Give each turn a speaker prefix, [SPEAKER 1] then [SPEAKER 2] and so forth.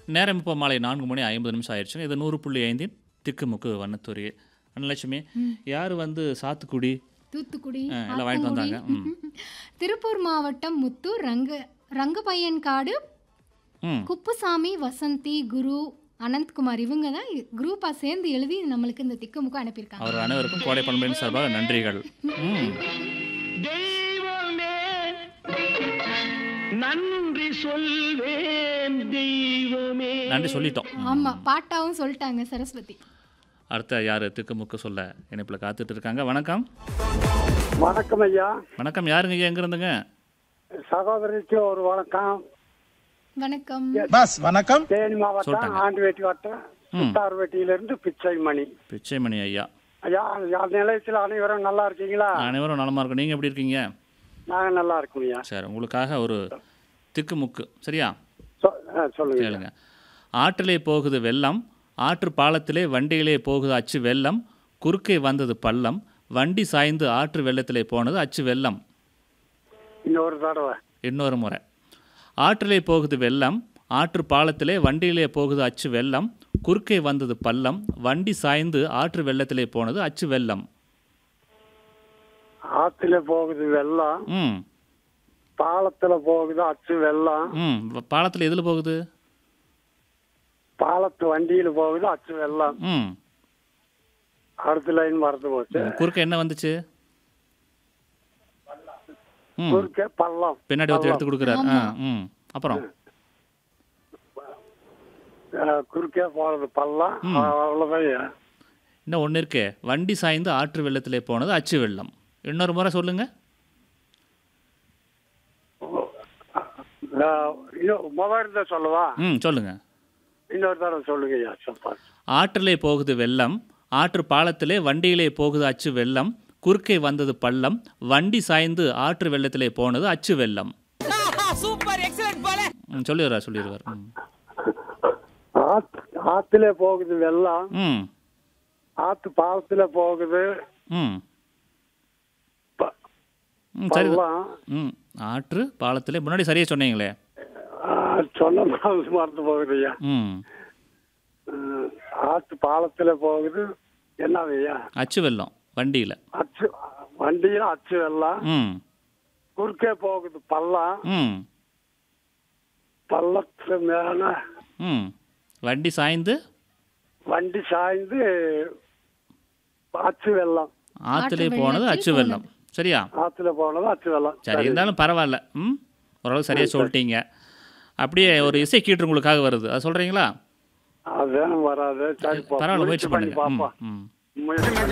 [SPEAKER 1] நேரம் இப்போ மாலை நான்கு மணி ஐம்பது நிமிஷம் ஆயிடுச்சுங்க இது நூறு புள்ளி ஐந்தின் திக்குமுக்கு வண்ணத்துறை அன்னலட்சுமி யார் வந்து சாத்துக்குடி
[SPEAKER 2] தூத்துக்குடி
[SPEAKER 1] ஆ, எல்லாம் வாங்கிட்டு
[SPEAKER 2] ஆத்தங்குடி.
[SPEAKER 1] வந்தாங்க. ம்.
[SPEAKER 2] திருப்பூர் மாவட்டம் முத்தூர் ரங்க ரங்கபையன்காடு
[SPEAKER 1] ம்
[SPEAKER 2] குப்புசாமி வசந்தி குரு அனந்த்குமார் இவங்க தான் குரூப்பாக சேர்ந்து எழுதி நம்மளுக்கு இந்த திக்குமுக்கு அனுப்பியிருக்காங்க
[SPEAKER 1] அவர் அனைவருக்கும் கோடை பண்பின் சார்பாக நன்றிகள் ம்
[SPEAKER 3] தெய்வமே நன்றி சொல்வேன் தெய்வமே
[SPEAKER 1] நன்றி சொல்லிட்டோம்
[SPEAKER 2] ஆமா பாட்டாவும் சொல்லிட்டாங்க சரஸ்வதி
[SPEAKER 1] அடுத்த யார் திக்குமுக்கு சொல்ல இணைப்பில் காத்துட்டு இருக்காங்க வணக்கம்
[SPEAKER 4] வணக்கம் ஐயா
[SPEAKER 1] வணக்கம் யாருங்க ஐயா எங்க இருந்துங்க
[SPEAKER 4] சகோதரிக்கு ஒரு வணக்கம்
[SPEAKER 2] வணக்கம்
[SPEAKER 5] பாஸ் வணக்கம்
[SPEAKER 4] தேனி மாவட்டம்
[SPEAKER 1] சொல்லிட்டாங்க.
[SPEAKER 4] ஆண்டிவேட்டி வட்டம் சித்தார்வேட்டியிலிருந்து பிச்சைமணி
[SPEAKER 1] பிச்சைமணி ஐயா
[SPEAKER 4] ஐயா ஐயா, நிலையத்தில் அனைவரும் நல்லா இருக்கீங்களா
[SPEAKER 1] அனைவரும் நலமா இருக்கும் நீங்க எப்படி இருக்கீங்க
[SPEAKER 4] நாங்க நல்லா இருக்கோம் ஐயா
[SPEAKER 1] சரி உங்களுக்காக ஒரு திக்குமுக்கு சரியா
[SPEAKER 4] சொ- ஆ, சொல்லுங்க ஐயா.
[SPEAKER 1] கேளுங்க ஆற்றிலே போகுது வெள்ளம் ஆற்று பாலத்திலே வண்டியிலே போகுது அச்சு வெள்ளம் குறுக்கே வந்தது பள்ளம் வண்டி சாய்ந்து ஆற்று வெள்ளத்திலே போனது அச்சு வெள்ளம்
[SPEAKER 4] இன்னொரு தடவை
[SPEAKER 1] இன்னொரு முறை ஆற்றிலே போகுது வெள்ளம் ஆற்று பாலத்திலே வண்டியிலே போகுது அச்சு வெள்ளம் குறுக்கே வந்தது பள்ளம் வண்டி சாய்ந்து ஆற்று வெள்ளத்திலே போனது அச்சு வெள்ளம்
[SPEAKER 4] ஆத்துல போகுது வெள்ளம்
[SPEAKER 1] ம்
[SPEAKER 4] பாலத்துல போகுது அச்சு வெள்ளம்
[SPEAKER 1] ம் பாலத்தில் எதில் போகுது
[SPEAKER 4] பாலத்து வண்டியில போகுது அச்சு வெள்ளம்
[SPEAKER 1] ம்
[SPEAKER 4] அடுத்த லைன் மறந்து போச்சு
[SPEAKER 1] குறுக்க என்ன வந்துச்சு ம்
[SPEAKER 4] குறுக்கே பள்ளம்
[SPEAKER 1] பின்னாடி ஒருத்தர் எடுத்து கொடுக்குறாரு ஆ ம் அப்புறம்
[SPEAKER 4] ஆ, குறுக்கே போறது பள்ளம் அவ்வளவுதான் ஐயா.
[SPEAKER 1] இன்னும் ஒன்று இருக்கே வண்டி சாய்ந்து ஆற்று வெள்ளத்திலே போனது அச்சு வெள்ளம் இன்னொரு முறை சொல்லுங்க
[SPEAKER 4] ஆ, இன்னும் மொபைல் தான் சொல்லவா
[SPEAKER 1] ம் சொல்லுங்க
[SPEAKER 4] இன்னொரு தடவை சொல்லுங்க ஐயா சொல்லுங்க
[SPEAKER 1] ஆற்றிலே போகுது வெள்ளம் ஆற்று பாலத்திலே வண்டியிலே போகுது அச்சு வெள்ளம் குறுக்கே வந்தது பள்ளம் வண்டி சாய்ந்து ஆற்று வெள்ளத்திலே போனது அச்சு வெள்ளம் ம், சொல்லிடுவார் சொல்லிடுவார் ம்.
[SPEAKER 4] ஆத்- ஆத்துல போகுது வெள்ளம்
[SPEAKER 1] ம்
[SPEAKER 4] ஆத்து பாலத்துல போகுது
[SPEAKER 1] ம்
[SPEAKER 4] ப-
[SPEAKER 1] ம் சரி
[SPEAKER 4] பள்ளம்
[SPEAKER 1] ம் ஆற்று பாலத்திலே முன்னாடி சரியாக சொன்னீங்களே
[SPEAKER 4] ஆ, சொன்ன மாதிரி மறந்து போகுது ஐயா
[SPEAKER 1] ம்
[SPEAKER 4] ம், ஆத்து பாலத்துல போகுது என்ன ஐயா
[SPEAKER 1] அச்சு வெள்ளம் வண்டியில்
[SPEAKER 4] அச்சு வண்டியில அச்சு வெள்ளம்
[SPEAKER 1] ம்
[SPEAKER 4] குறுக்கே போகுது பள்ளம்
[SPEAKER 1] ம்
[SPEAKER 4] பள்ளத்துல மேல
[SPEAKER 1] ம் வண்டி சாய்ந்து
[SPEAKER 4] வண்டி சாய்ந்து அச்சு வெள்ளம்
[SPEAKER 1] ஆற்றுலே
[SPEAKER 2] ஆற்று
[SPEAKER 1] போனது
[SPEAKER 2] வெள்ளத்தில்
[SPEAKER 1] அச்சு வெள்ளம் சரியா
[SPEAKER 4] ஆத்துல போனது அச்சு வெள்ளம்
[SPEAKER 1] சரி இருந்தாலும் பரவாயில்ல ம் ஓரளவுக்கு சரியாக சொல்லிட்டீங்க அப்படியே ஒரு இசை கீற்று உங்களுக்காக வருது அது சொல்கிறீங்களா
[SPEAKER 4] அது வராது சரி பா-
[SPEAKER 1] பரவாயில்ல முயற்சி
[SPEAKER 4] பண்ணி
[SPEAKER 1] பண்ணுங்க ம்
[SPEAKER 4] பார்ப்போம்
[SPEAKER 1] ம்
[SPEAKER 4] முயற்சி